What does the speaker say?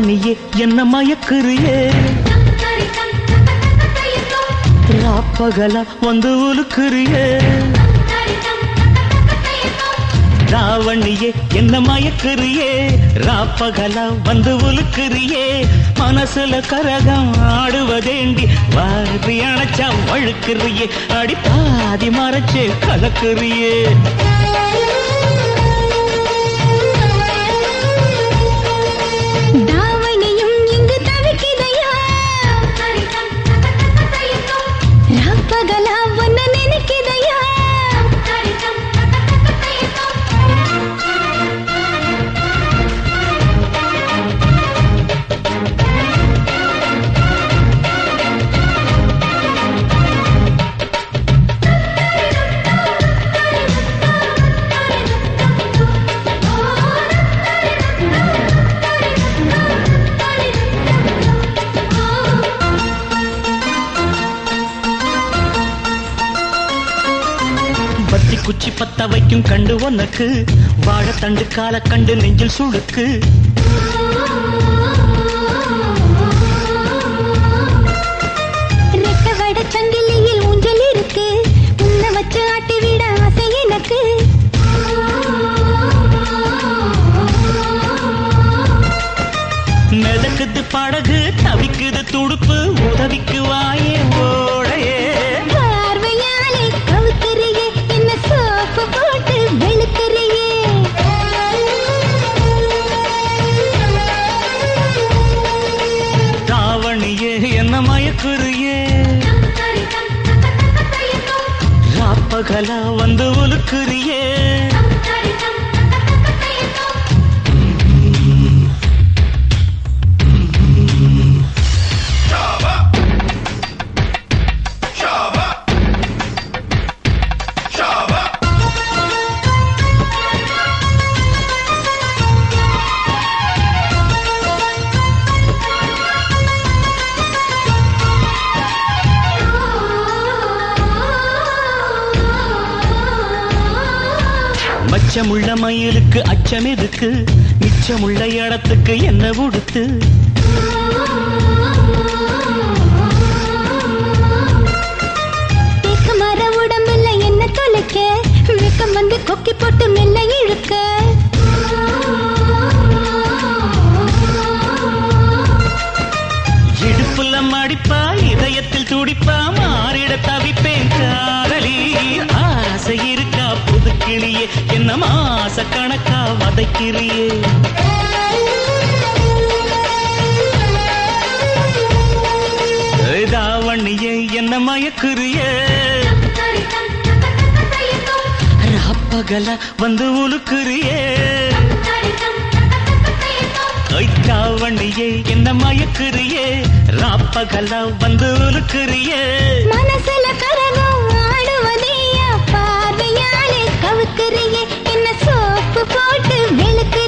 தாவணியே என்ன மயக்குறியே ராப்பகலா வந்து உலுக்குறியே தாவணியே என்ன மயக்குறியே ராப்பகலா வந்து உலுக்குறியே மனசுல கரகம் ஆடுவதேண்டி வாரி அணைச்சா வழுக்குறியே அடி பாதி மறைச்சு கலக்குறியே தாவணியும் இங்கு தவிக்குதையா ராப்பகலா ஒன்ன நினைக்குதையா பத்தி குச்சி பத்த வைக்கும் கண்டு உனக்கு வாழைத்தண்டு கால கண்டு நெஞ்சில் சுளுக்கு ரெக்க வட சங்கிலியில் ஊஞ்சல் இருக்கு உன்னை வச்சு ஆட்டி விட ஆசை எனக்கு மிதக்குது படகு தவிக்குது துடுப்பு உதவிக்கு வாயே ஓடையே பார்வையாலே கவுக்கறியே என்ன சோப்பு போட்டு வெளுக்கறியே தாவணியே என்ன மயக்குறியே ராப்பகலா வந்து உலுக்குறியே மச்சமுள்ள மயிலுக்கு அச்சம் எதுக்கு மிச்சமுள்ள இடத்துக்கு என்ன உடுத்து தேக்க மர உடம்புல என்ன தொலைக்க வெக்கம் வந்து கொக்கி போட்டு மெல்ல இழுக்க இடுப்புல மடிப்பா இதயத்தில் துடிப்பா மாறிட தவிப்பேன் காதலி ஆசை இருக்கா புதுக்கிளியே என்ன மாச கணக்கா வதைக்கிறியே தாவணியே என்ன மயக்குறியே ராப்பகல வந்து உலுக்குறியே தாவணியே என்ன மயக்குறியே ராப்பகல வந்து உலுக்குறியே மனசுல கரகம் ஆடுவதையா பார்வையாலே கவுக்கறியே என்ன சோப்பு போட்டு வெளுக்கறியே